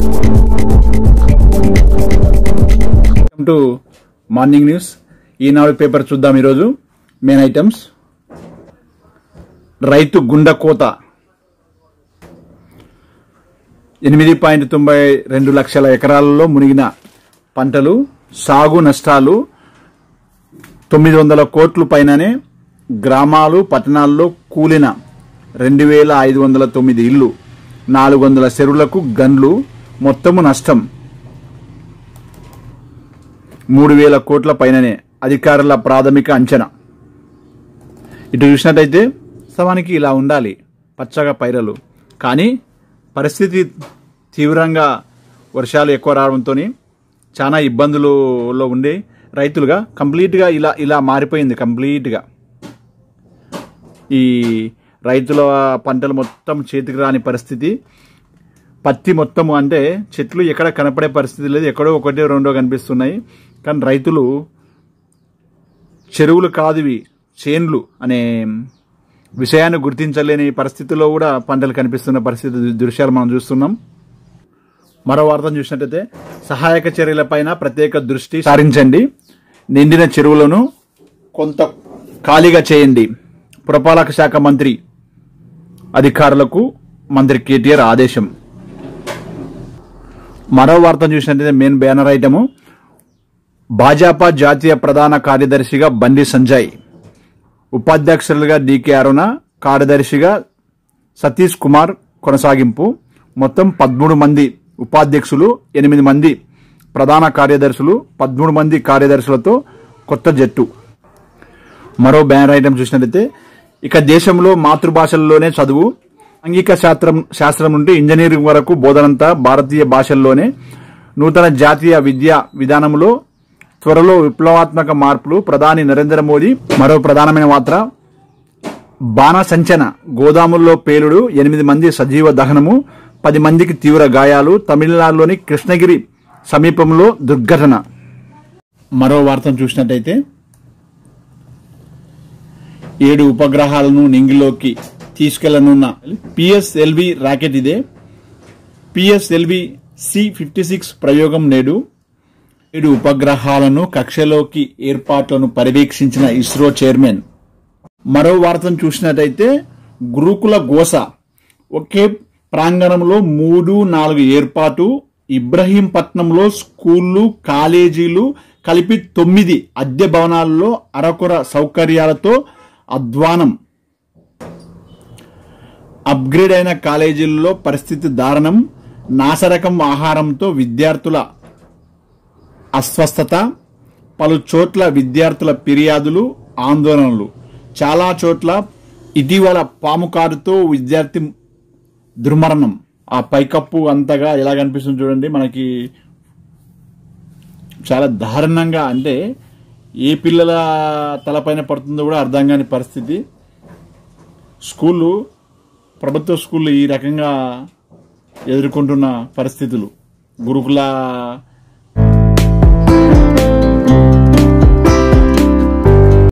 welcome to morning news Eenadu paper చూద్దాం ఈరోజు main items రైతు గుండె కోత ఎనిమిది పాయింట్ తొంభై రెండు లక్షల ఎకరాలలో మునిగిన పంటలు సాగు నష్టాలు తొమ్మిది వందల కోట్ల పైననే గ్రామాలు పట్టణాల్లో కూలిన రెండు వేల ఐదు వందల తొమ్మిది ఇళ్లు నాలుగు వందల చెరువులకు గన్లు మొత్తము నష్టం మూడు వేల కోట్ల పైననే అధికారుల ప్రాథమిక అంచనా ఇటు చూసినట్టయితే సవానికి ఇలా ఉండాలి పచ్చగా పైరలు కానీ పరిస్థితి తీవ్రంగా వర్షాలు ఎక్కువ రావడంతో చాలా ఇబ్బందులలో ఉండే రైతులుగా కంప్లీట్గా ఇలా ఇలా మారిపోయింది కంప్లీట్గా ఈ రైతుల పంటలు మొత్తం చేతికి రాని పరిస్థితి పత్తి మొత్తము అంటే చెట్లు ఎక్కడ కనపడే పరిస్థితి లేదు ఎక్కడో ఒకటి రెండో కనిపిస్తున్నాయి కానీ రైతులు చెరువులు కాదు ఇవి చేన్లు అనే విషయాన్ని గుర్తించలేని పరిస్థితుల్లో కూడా పంటలు కనిపిస్తున్న పరిస్థితి దృశ్యాలు మనం చూస్తున్నాం మరో వార్తను చూసినట్టయితే సహాయక చర్యలపైన ప్రత్యేక దృష్టి సారించండి నిండిన చెరువులను కొంత ఖాళీగా చేయండి పురపాలక శాఖ మంత్రి అధికారులకు మంత్రి కేటీఆర్ ఆదేశం మరో వార్తను చూసినట్టయితే మెయిన్ బ్యానర్ ఐటము భాజపా జాతీయ ప్రధాన కార్యదర్శిగా బండి సంజయ్ ఉపాధ్యక్షులుగా డికే అరుణ కార్యదర్శిగా సతీష్ కుమార్ కొనసాగింపు మొత్తం పదమూడు మంది ఉపాధ్యక్షులు ఎనిమిది మంది ప్రధాన కార్యదర్శులు పదమూడు మంది కార్యదర్శులతో కొత్త జట్టు మరో బ్యానర్ ఐటమ్ చూసినట్లయితే ఇక దేశంలో మాతృభాషల్లోనే చదువు అంగిక శాస్త్రం శాస్త్రం నుండి ఇంజనీరింగ్ వరకు బోధనంతా భారతీయ భాషల్లోనే నూతన జాతీయ విద్యా విధానంలో త్వరలో విప్లవాత్మక మార్పులు ప్రధాని నరేంద్ర మోదీ మరో ప్రధానమైన వార్త బాణసంచన గోదాముల్లో పేలుడు ఎనిమిది మంది సజీవ దహనము పది మందికి తీవ్ర గాయాలు తమిళనాడులోని కృష్ణగిరి సమీపంలో దుర్ఘటన మరో వార్తను చూసినట్టయితే ఏడు ఉపగ్రహాలను నింగిలోకి తీసుకెళ్లనున్న పిఎస్ఎల్వి రాకెట్ ఇదే పిఎస్ఎల్వి సి ఫిఫ్టీ సిక్స్ ప్రయోగం నేడు ఏడు ఉపగ్రహాలను కక్షలోకి ఏర్పాట్లను పర్యవేక్షించిన ఇస్రో చైర్మన్ మరో వార్తను చూసినట్టయితే గురుకుల గోస ఒకే ప్రాంగణంలో మూడు నాలుగు ఏర్పాటు ఇబ్రహీంపట్నంలో స్కూళ్ళు కాలేజీలు కలిపి తొమ్మిది అద్దె భవనాల్లో అరకొర సౌకర్యాలతో అధ్వానం అప్గ్రేడ్ అయిన కాలేజీల్లో పరిస్థితి దారుణం నాసరకం ఆహారంతో విద్యార్థుల అస్వస్థత పలు చోట్ల విద్యార్థుల ఫిర్యాదులు ఆందోళనలు చాలా చోట్ల ఇటీవల పాము కారుతో విద్యార్థి దుర్మరణం ఆ పైకప్పు అంతగా ఎలా కనిపిస్తుంది చూడండి మనకి చాలా దారుణంగా అంటే ఏ పిల్లల తలపైన పడుతుందో కూడా అర్థం కాని పరిస్థితి స్కూళ్ళు ప్రభుత్వ స్కూళ్ళు ఈ రకంగా ఎదుర్కొంటున్న పరిస్థితులు గురుకుల